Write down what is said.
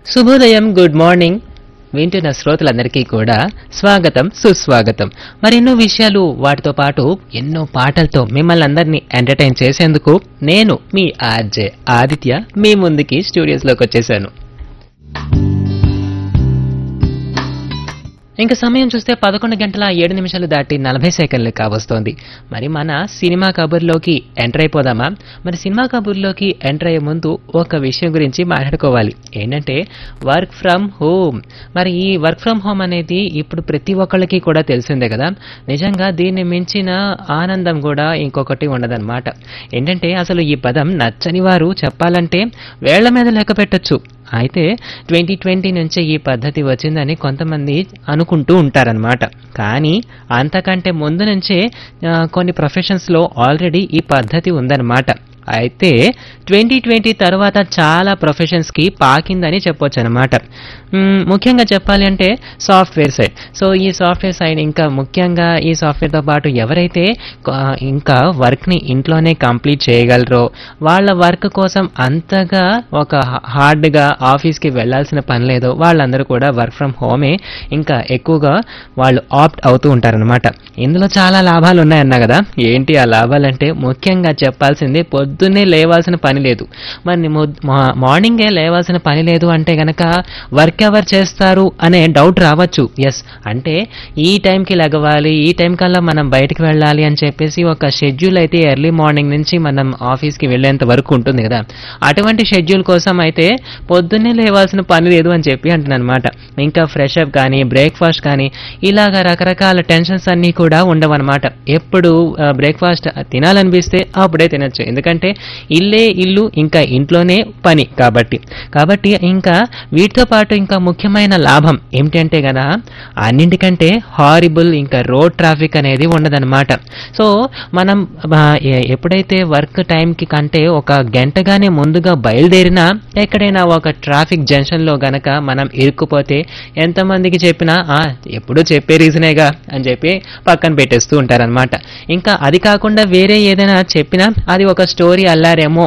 శుభోదయం good morning వింటున్న శ్రోతలందరికీ కూడా స్వాగతం సుస్వాగతం మరెన్నో విషయాలు వాటితో పాటు ఎన్నో పాటలతో మిమ్మల్ని అందరినీ ఎంటర్టైన్ చేసేందుకు నేను మీ ఆర్జే ఆదిత్య మీ ముందుకి స్టూడియోస్లోకి వచ్చేసాను ఇంకా సమయం చూస్తే పదకొండు గంటల ఏడు నిమిషాలు దాటి నలభై సెకండ్లు కావస్తోంది మరి మన సినిమా కబుర్లోకి ఎంటర్ అయిపోదామా మరి సినిమా కబుర్లోకి ఎంటర్ అయ్యే ముందు ఒక విషయం గురించి మాట్లాడుకోవాలి ఏంటంటే వర్క్ ఫ్రమ్ హోమ్ మరి ఈ వర్క్ ఫ్రమ్ హోమ్ అనేది ఇప్పుడు ప్రతి ఒక్కళ్ళకి కూడా తెలిసిందే కదా నిజంగా దీన్ని మించిన ఆనందం కూడా ఇంకొకటి ఉండదన్నమాట ఏంటంటే అసలు ఈ పదం నచ్చని వారు చెప్పాలంటే వేళ్ల మీద లెక్క పెట్టొచ్చు అయితే ట్వంటీ ట్వంటీ నుంచే ఈ పద్ధతి వచ్చిందని కొంతమంది అనుకుంటూ ఉంటారనమాట కానీ అంతకంటే ముందు నుంచే ఆ, కొన్ని ప్రొఫెషన్స్లో ఆల్రెడీ ఈ పద్ధతి ఉందన్నమాట అయితే ట్వంటీ ట్వంటీ తర్వాత చాలా ప్రొఫెషన్స్కి పాకిందని చెప్పొచ్చు అనమాట ముఖ్యంగా చెప్పాలి అంటే సాఫ్ట్వేర్ సైడ్ సో ఈ సాఫ్ట్వేర్ సైడ్ ఇంకా ముఖ్యంగా ఈ సాఫ్ట్వేర్తో పాటు ఎవరైతే ఆ, ఇంకా వర్క్ని ఇంట్లోనే కంప్లీట్ చేయగలరో వాళ్ళ వర్క్ కోసం అంతగా ఒక హార్డ్గా ఆఫీస్కి వెళ్ళాల్సిన పని లేదో వాళ్ళందరూ కూడా వర్క్ ఫ్రమ్ హోమే ఇంకా ఎక్కువగా వాళ్ళు ఆప్ట్ అవుతూ ఉంటారనమాట ఇందులో చాలా లాభాలు ఉన్నాయన్నా కదా ఏంటి ఆ లాభాలంటే ముఖ్యంగా చెప్పాల్సింది పొద్దున్నే లేవాల్సిన పని లేదు మరి మొద్- మా- మార్నింగే లేవాల్సిన పని లేదు అంటే గనక వర్క్ ఎవర్ చేస్తారు అనే డౌట్ రావచ్చు ఎస్ అంటే ఈ టైంకి లెగవాలి ఈ టైం కల్లా మనం బయటికి వెళ్ళాలి అని చెప్పేసి ఒక షెడ్యూల్ అయితే ఎర్లీ మార్నింగ్ నుంచి మనం ఆఫీస్కి వెళ్ళేంత వరకు ఉంటుంది కదా అటువంటి షెడ్యూల్ కోసం అయితే పొద్దున్నే లేవాల్సిన పని లేదు అని చెప్పి అంటున్నాను అనమాట ఇంకా ఫ్రెష్ అప్ కానీ బ్రేక్ఫాస్ట్ కానీ ఇలాగ రకరకాల టెన్షన్స్ అన్నీ కూడా ఉండవన్నమాట ఎప్పుడు బ్రేక్ఫాస్ట్ తినాలనిపిస్తే అప్పుడే తినచ్చు ఎందుకంటే ఇల్లే ఇల్లు ఇంకా ఇంట్లోనే పని కాబట్టి కాబట్టి ఇంకా వీటితో పాటు ఇంకా ముఖ్యమైన లాభం ఏమిటంటే కదా అన్నింటికంటే హారిబుల్ ఇంకా రోడ్ ట్రాఫిక్ అనేది ఉండదన్నమాట సో మనం ఆ, ఎ- ఎప్పుడైతే వర్క్ టైంకి కంటే ఒక గంటగానే ముందుగా బయలుదేరినా ఎక్కడైనా ఒక ట్రాఫిక్ జంక్షన్లో గనక మనం ఇరుక్కుపోతే ఎంతమందికి చెప్పినా "ఆ, ఎప్పుడూ చెప్పే రీజనేగా అని చెప్పి పక్కన పెట్టేస్తూ ఉంటారనమాట ఇంకా అది కాకుండా వేరే ఏదైనా చెప్పినా అది ఒక స్టోరీ అల్లారేమో